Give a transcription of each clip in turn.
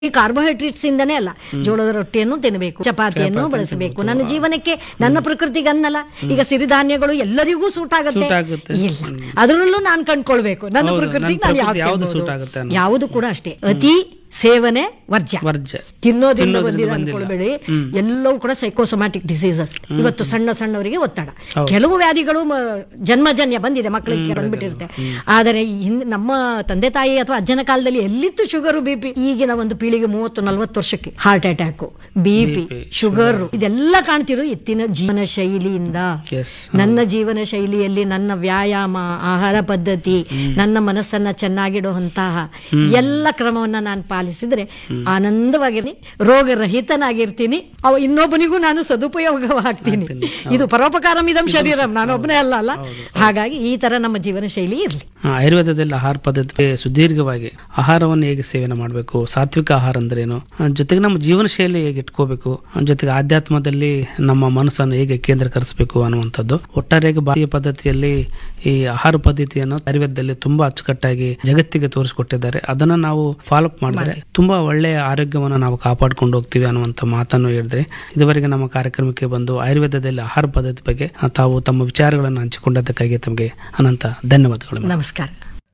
ಈ ಕಾರ್ಬೋಹೈಡ್ರೇಟ್ಸ್ ಇಂದನೇ ಅಲ್ಲ ಜೋಳದ ರೊಟ್ಟಿಯನ್ನು ತಿನ್ನಬೇಕು ಚಪಾತಿಯನ್ನು ಬಳಸಬೇಕು ನನ್ನ ಜೀವನಕ್ಕೆ ನನ್ನ ಪ್ರಕೃತಿಗೆ ಅನ್ನಲ್ಲ ಈಗ ಸಿರಿಧಾನ್ಯಗಳು ಎಲ್ಲರಿಗೂ ಸೂಟ್ ಆಗುತ್ತೆ Suit ಆಗುತ್ತೆ. ಇಲ್ಲ ಅದರಲ್ಲೂ ನಾನು ಕಂಡ್ಕೊಳ್ಬೇಕು ನನ್ನ ಹೌದು, ಪ್ರಕೃತಿಗೆ ನನ್ನ ನಾನು ಪ್ರಕೃತಿ ಯಾವ್ದು ಯಾವ್ದು suit ಆಗುತ್ತೆ ಅನ್ನೋದು. ಯಾವುದು ಕೂಡ ಅಷ್ಟೇ ಅತಿ ಸೇವನೆ ವರ್ಜ್ಯ ವರ್ಜ್ಯ ತಿನ್ನೋದ್ರಿಂದ ತಿನ್ನೋದ್ರಿಂದ ಬಂದಿದೆ ಬಂದಿಲ್ಲ. ಅನ್ಕೊಳ್ಬೇಡಿ ಎಲ್ಲವೂ ಕೂಡ ಸೈಕೋಸೊಮ್ಯಾಟಿಕ್ ಡಿಸೀಸಸ್ ಇವತ್ತು ಸಣ್ಣ ಸಣ್ಣವರಿಗೆ ಒತ್ತಡ ಕೆಲವು ವ್ಯಾಧಿಗಳು ಮ- ಜನ್ಮಜನ್ಯ ಬಂದಿದೆ ಮಕ್ಕಳಿಗೆ ಬಂದ್ಬಿಟ್ಟಿರುತ್ತೆ ಆದರೆ ಹಿಂದ್ ನಮ್ಮ ತಂದೆ ತಾಯಿ ಅಥವಾ ಅಜ್ಜನ ಕಾಲದಲ್ಲಿ ಎಲ್ಲಿತ್ತು ಶುಗರು ಬಿ ಪಿ ಈಗಿನ ಒಂದು ಪೀಳಿಗೆ ಮೂವತ್ತು ನಲವತ್ತು ವರ್ಷಕ್ಕೆ heart attack B P sugar ಇದೆಲ್ಲ ಕಾಣ್ತಿರೋ ಎತ್ತಿನ ಜೀವನ ಶೈಲಿಯಿಂದ ಎಸ್ ನನ್ನ ಜೀವನ ಶೈಲಿಯಲ್ಲಿ ನನ್ನ ವ್ಯಾಯಾಮ ಆಹಾರ ಪದ್ಧತಿ ನನ್ನ ಮನಸ್ಸನ್ನ ಚೆನ್ನಾಗಿಡುವಂತಹ ಎಲ್ಲ ಕ್ರಮವನ್ನ ನಾನು ಪಾಲಿಸಿದ್ರೆ ಆನಂದವಾಗಿರ್ತೀನಿ ರೋಗರಹಿತನಾಗಿರ್ತೀನಿ ಅವ ಇನ್ನೊಬ್ಬನಿಗೂ ನಾನು ಸದುಪಯೋಗವಾಗ್ತೀನಿ ಇದು ಪರೋಪಕಾರಂ ಇದಂ ಶರೀರಂ ನಾನು ಒಬ್ಬನೇ ಅಲ್ಲ ಅಲ್ಲ ಹಾಗಾಗಿ ಈ ತರ ನಮ್ಮ ಜೀವನ ಶೈಲಿ ಇರಲಿ ಆ, ಆಯುರ್ವೇದದಲ್ಲಿ ಆಹಾರ ಪದ್ಧತಿ ಸುದೀರ್ಘವಾಗಿ ಆಹಾರವನ್ನು ಹೇಗೆ ಸೇವನೆ ಮಾಡಬೇಕು ಸಾತ್ವಿಕ ಆಹಾರ ಅಂದ್ರೇನು ಆ, ಜೊತೆಗೆ ನಮ್ಮ ಜೀವನ ಶೈಲಿ ಹೇಗೆ ಇಟ್ಕೋಬೇಕು ಆ, ಜೊತೆಗೆ ಆಧ್ಯಾತ್ಮದಲ್ಲಿ ನಮ್ಮ ಮನಸ್ಸನ್ನು ಹೇಗೆ ಕೇಂದ್ರೀಕರಿಸಬೇಕು ಅನ್ನುವಂಥದ್ದು ಒಟ್ಟಾರೆಯಾಗಿ ಭಾರತೀಯ ಪದ್ಧತಿಯಲ್ಲಿ ಈ ಆಹಾರ ಪದ್ಧತಿಯನ್ನು ಆಯುರ್ವೇದದಲ್ಲಿ ತುಂಬಾ ಅಚ್ಚುಕಟ್ಟಾಗಿ ಜಗತ್ತಿಗೆ ತೋರಿಸಿಕೊಟ್ಟಿದ್ದಾರೆ ಅದನ್ನ ನಾವು ಫಾಲೋ ಅಪ್ ಮಾಡಿದ್ರೆ ತುಂಬಾ ಒಳ್ಳೆಯ ಆರೋಗ್ಯವನ್ನು ನಾವು ಕಾಪಾಡ್ಕೊಂಡು ಹೋಗ್ತೀವಿ ಅನ್ನುವಂಥ ಮಾತನ್ನು ಹೇಳಿದ್ರೆ ಇದುವರೆಗೆ ನಮ್ಮ ಕಾರ್ಯಕ್ರಮಕ್ಕೆ ಬಂದು ಆಯುರ್ವೇದದಲ್ಲಿ ಆಹಾರ ಪದ್ಧತಿ ಬಗ್ಗೆ ಆ, ತಾವು ತಮ್ಮ ವಿಚಾರಗಳನ್ನು ಹಂಚಿಕೊಂಡದಕ್ಕಾಗಿ ತಮಗೆ ಅನಂತ ಧನ್ಯವಾದಗಳು ನಮಸ್ಕಾರ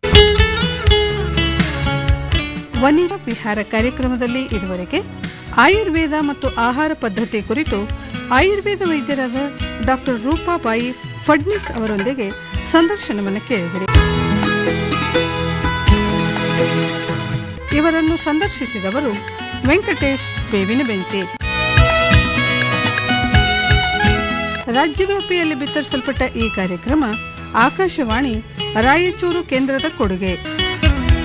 ವನಿರ ವಿಹಾರ ಕಾರ್ಯಕ್ರಮದಲ್ಲಿ ಇದುವರೆಗೆ ಆಯುರ್ವೇದ ಮತ್ತು ಆಹಾರ ಪದ್ಧತಿ ಕುರಿತು ಆಯುರ್ವೇದ ವೈದ್ಯರಾದ ಡಾಕ್ಟರ್ ರೂಪಾಬಾಯಿ ಫಡ್ನಿಸ್ ಅವರೊಂದಿಗೆ ಸಂದರ್ಶನವನ್ನು ಕೇಳಿದಿರಿ ಇವರನ್ನು ಸಂದರ್ಶಿಸಿದವರು ವೆಂಕಟೇಶ್ ಬೇವಿನ ಬೆಂಚಿ ರಾಜ್ಯವ್ಯಾಪಿಯಲ್ಲಿ ಬಿತ್ತರಿಸಲ್ಪಟ್ಟ ಈ ಕಾರ್ಯಕ್ರಮ ಆಕಾಶವಾಣಿ ರಾಯಚೂರು ಕೇಂದ್ರದ ಕೊಡುಗೆ